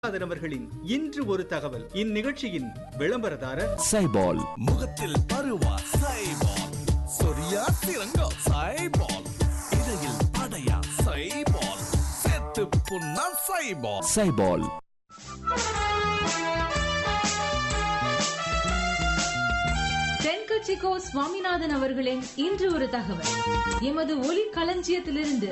சுவாமிநாதன் அவர்களின் இன்று ஒரு தகவல் இந்நிகழ்ச்சியின் விளம்பரதாரர் சைபால் முகத்தில் பருவா சைபால் சொரியா சிறங்கா சைபால் இடையில் படையா சைபால் செத்து புண்ணா சைபால் சைபால் தென்கட்சிக்கோ சுவாமிநாதன் அவர்களின் இன்று ஒரு தகவல் எமது ஒலி களஞ்சியத்திலிருந்து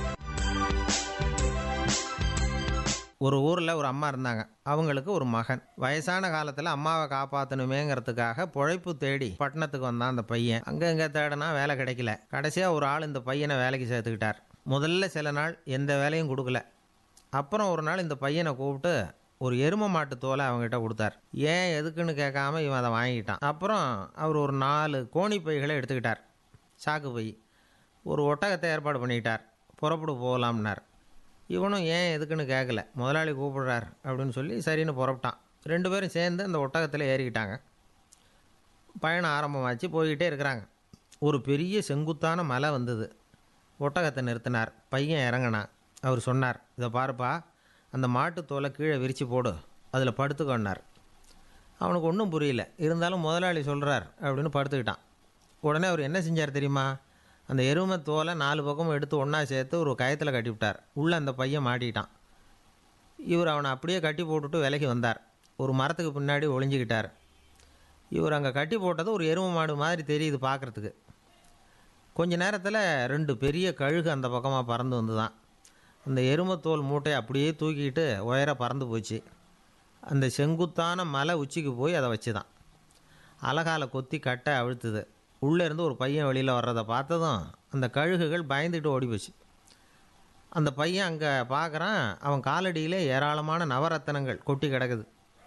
ஒரு ஊரில் ஒரு அம்மா இருந்தாங்க அவங்களுக்கு ஒரு மகன் வயசான காலத்தில் அம்மாவை காப்பாற்றணுமேங்கிறதுக்காக பொழைப்பு தேடி பட்டணத்துக்கு வந்தான் அந்த பையன் அங்கே இங்கே தேடினா வேலை கிடைக்கல கடைசியாக ஒரு ஆள் இந்த பையனை வேலைக்கு சேர்த்துக்கிட்டார் முதல்ல சில நாள் எந்த வேலையும் கொடுக்கல அப்புறம் ஒரு நாள் இந்த பையனை கூப்பிட்டு ஒரு எரும மாட்டு தோலை அவங்ககிட்ட கொடுத்தார் ஏன் எதுக்குன்னு கேட்காம இவன் அதை வாங்கிட்டான் அப்புறம் அவர் ஒரு நாலு கோணி பைகளை எடுத்துக்கிட்டார் சாக்கு பை ஒரு ஒட்டகத்தை ஏற்பாடு பண்ணிக்கிட்டார் புறப்படு போகலாம்னார் இவனும் ஏன் எதுக்குன்னு கேட்கல முதலாளி கூப்பிடுறார் அப்படின்னு சொல்லி சரின்னு புறப்பட்டான் ரெண்டு பேரும் சேர்ந்து அந்த ஒட்டகத்தில் ஏறிக்கிட்டாங்க பயணம் ஆரம்பமாச்சு போய்கிட்டே இருக்கிறாங்க ஒரு பெரிய செங்குத்தான மலை வந்தது ஒட்டகத்தை நிறுத்தினார் பையன் இறங்கினான் அவர் சொன்னார் இதை பாருப்பா அந்த மாட்டுத் தோலை கீழே விரித்து போடு அதில் படுத்துக்கொண்டார் அவனுக்கு ஒன்றும் புரியல இருந்தாலும் முதலாளி சொல்கிறார் அப்படின்னு படுத்துக்கிட்டான் உடனே அவர் என்ன செஞ்சார் தெரியுமா அந்த எருமை தோலை நாலு பக்கமும் எடுத்து ஒன்றா சேர்த்து ஒரு கயத்தில் கட்டிவிட்டார் உள்ளே அந்த பையன் மாட்டிக்கிட்டான் இவர் அவனை அப்படியே கட்டி போட்டுட்டு விலைக்கு வந்தார் ஒரு மரத்துக்கு பின்னாடி ஒளிஞ்சிக்கிட்டார் இவர் அங்கே கட்டி போட்டது ஒரு எருமை மாடு மாதிரி தெரியுது பார்க்குறதுக்கு கொஞ்ச நேரத்தில் ரெண்டு பெரிய கழுகு அந்த பக்கமாக பறந்து வந்து தான் அந்த எருமைத்தோல் மூட்டையை அப்படியே தூக்கிட்டு உயர பறந்து போச்சு அந்த செங்குத்தான மலை உச்சிக்கு போய் அதை வச்சு தான் அலகால கொத்தி கட்டை அழுத்துது உள்ளே இருந்து ஒரு பையன் வெளியில் வர்றதை பார்த்ததும் அந்த கழுகுகள் பயந்துட்டு ஓடி போச்சு அந்த பையன் அங்கே பார்க்குறான் அவன் காலடியிலே ஏராளமான நவரத்தனங்கள் கொட்டி கிடக்குது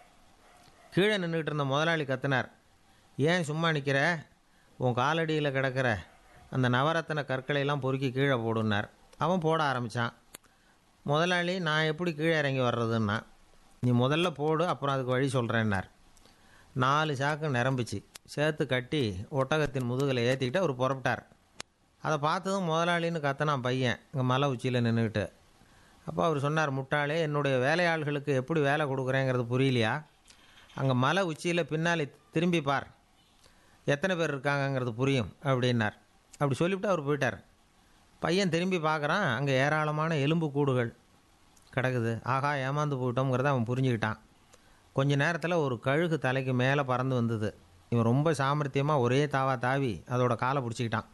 கீழே நின்றுக்கிட்டு இருந்த முதலாளி கத்தினார் ஏன் சும்மா நிற்கிற உன் காலடியில் கிடக்கிற அந்த நவரத்தன கற்களை எல்லாம் பொறுக்கி கீழே போடுனார் அவன் போட ஆரம்பித்தான் முதலாளி நான் எப்படி கீழே இறங்கி வர்றதுன்னா நீ முதல்ல போடு அப்புறம் அதுக்கு வழி சொல்கிறேன்னார் நாலு சாக்கு நிரம்பிச்சு சேர்த்து கட்டி ஒட்டகத்தின் முதுகில் ஏற்றிக்கிட்டு அவர் புறப்பட்டார் அதை பார்த்ததும் முதலாளின்னு கத்தனான் பையன் இங்கே மலை உச்சியில் நின்றுக்கிட்டு அப்போ அவர் சொன்னார் முட்டாளே என்னுடைய வேலையாள்களுக்கு எப்படி வேலை கொடுக்குறேங்கிறது புரியலையா அங்கே மலை உச்சியில் பின்னாலே திரும்பி பார் எத்தனை பேர் இருக்காங்கங்கிறது புரியும் அப்படின்னார் அப்படி சொல்லிவிட்டு அவர் போயிட்டார் பையன் திரும்பி பார்க்குறான் அங்கே ஏராளமான எலும்பு கூடுகள் கிடக்குது ஆகா ஏமாந்து போயிட்டோங்கிறத அவன் புரிஞ்சுக்கிட்டான் கொஞ்ச நேரத்தில் ஒரு கழுகு தலைக்கு மேலே பறந்து வந்தது இவன் ரொம்ப சாமர்த்தியமாக ஒரே தாவா தாவி அதோட காலை பிடிச்சிக்கிட்டான்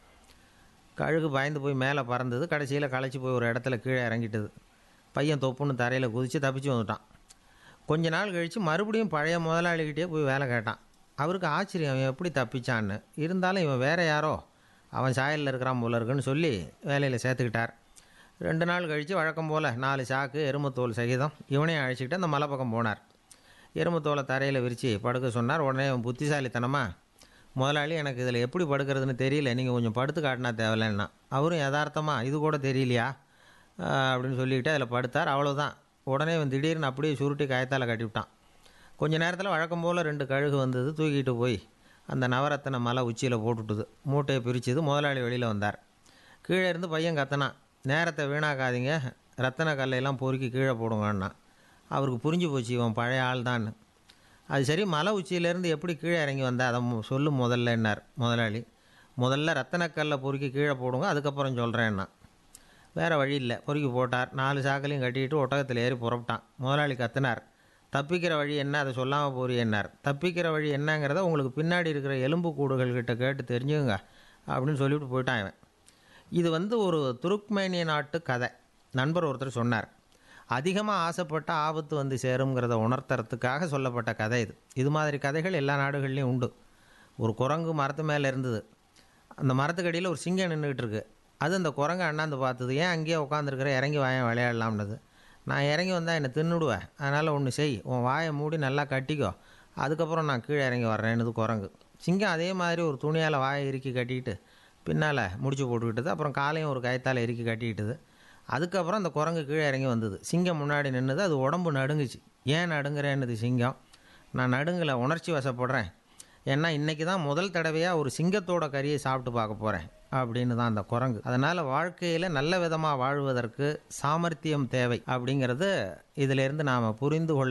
கழுகு பயந்து போய் மேலே பறந்தது கடைசியில் களைச்சி போய் ஒரு இடத்துல கீழே இறங்கிட்டது பையன் தொப்புன்னு தரையில் குதித்து தப்பிச்சு வந்துட்டான் கொஞ்ச நாள் கழித்து மறுபடியும் பழைய முதலாளிகிட்டே போய் வேலை கேட்டான் அவருக்கு ஆச்சரியம் அவன் எப்படி தப்பிச்சான்னு இருந்தாலும் இவன் வேற யாரோ அவன் சாயலில் இருக்கிறான் போல இருக்குன்னு சொல்லி வேலையில் சேர்த்துக்கிட்டார் ரெண்டு நாள் கழித்து வழக்கம் போல் நாலு சாக்கு எருமத்தோல் சகிதம் இவனையும் அழைச்சிக்கிட்டு அந்த மலை பக்கம் போனார் எருமத்தோலை தரையில் விரித்து படுக்க சொன்னார் உடனே அவன் புத்திசாலித்தனமாக முதலாளி எனக்கு இதில் எப்படி படுக்கிறதுன்னு தெரியல நீங்கள் கொஞ்சம் படுத்து காட்டினா தேவையில்லைன்னா அவரும் யதார்த்தமாக இது கூட தெரியலையா ஆஹ் அப்படின்னு சொல்லிக்கிட்டு அதில் படுத்தார் அவ்வளோதான் உடனே இவன் திடீர்னு அப்படியே சுருட்டி காயத்தால் கட்டிவிட்டான் கொஞ்ச நேரத்தில் வழக்கம் போல் ரெண்டு கழுகு வந்தது தூக்கிட்டு போய் அந்த நவரத்தன மலை உச்சியில் போட்டுட்டுது மூட்டையை பிரிச்சது முதலாளி வெளியில் வந்தார் கீழே இருந்து பையன் கத்தனான் நேரத்தை வீணாக்காதீங்க ரத்தன கல்லையெல்லாம் பொறுக்கி கீழே போடுங்கண்ணா அவருக்கு புரிஞ்சு போச்சு இவன் பழைய ஆள் தான் அது சரி மலை உச்சியிலேருந்து எப்படி கீழே இறங்கி வந்தா அதை மு- சொல்லு முதல்லன்னார் முதலாளி முதல்ல ரத்தனக்கல்லை பொறுக்கி கீழே போடுங்க அதுக்கப்புறம் சொல்கிறேன்னா வேறு வழி இல்லை பொறுக்கி போட்டார் நாலு சாக்களையும் கட்டிட்டு ஒட்டகத்தில் ஏறி புறப்பட்டான் முதலாளி கத்தினார் தப்பிக்கிற வழி என்ன அதை சொல்லாமல் போறியன்னார் தப்பிக்கிற வழி என்னங்கிறத உங்களுக்கு பின்னாடி இருக்கிற எலும்பு கூடுகள் கிட்ட கேட்டு தெரிஞ்சுங்க அப்படின்னு சொல்லிவிட்டு போயிட்டான் இவன் இது வந்து ஒரு துருக்மேனிய நாட்டு கதை நண்பர் ஒருத்தர் சொன்னார் அதிகமாக ஆசைப்பட்ட ஆபத்து வந்து சேருங்கிறத உணர்த்துறதுக்காக சொல்லப்பட்ட கதை இது இது மாதிரி கதைகள் எல்லா நாடுகள்லேயும் உண்டு ஒரு குரங்கு மரத்து மேலே இருந்தது அந்த மரத்துக்கடியில் ஒரு சிங்கம் நின்றுக்கிட்டு இருக்கு அது அந்த குரங்கு அண்ணாந்து பார்த்தது ஏன் அங்கேயே உட்காந்துருக்கிற இறங்கி வாயன் விளையாடலாம்னது நான் இறங்கி வந்தால் என்னை தின்னுடுவேன் அதனால் ஒன்று செய் உன் வாயை மூடி நல்லா கட்டிக்கோ அதுக்கப்புறம் நான் கீழே இறங்கி வர்றேன்னுது குரங்கு சிங்கம் அதே மாதிரி ஒரு துணியால் வாயை இறுக்கி கட்டிக்கிட்டு பின்னால் முடிச்சு போட்டுக்கிட்டது அப்புறம் காலையும் ஒரு கயத்தால் இறுக்கி கட்டிக்கிட்டது அதுக்கப்புறம் அந்த குரங்கு கீழே இறங்கி வந்தது சிங்கம் முன்னாடி நின்றுது அது உடம்பு நடுங்குச்சு ஏன் நடுங்குறேன்னுது சிங்கம் நான் நடுங்கலை உணர்ச்சி வசப்படுறேன் ஏன்னா இன்றைக்கி தான் முதல் தடவையாக ஒரு சிங்கத்தோட கறியை சாப்பிட்டு பார்க்க போகிறேன் அப்படின்னு தான் அந்த குரங்கு அதனால் வாழ்க்கையில் நல்ல விதமாக வாழ்வதற்கு சாமர்த்தியம் தேவை அப்படிங்கிறது இதிலிருந்து நாம் புரிந்து கொள்ள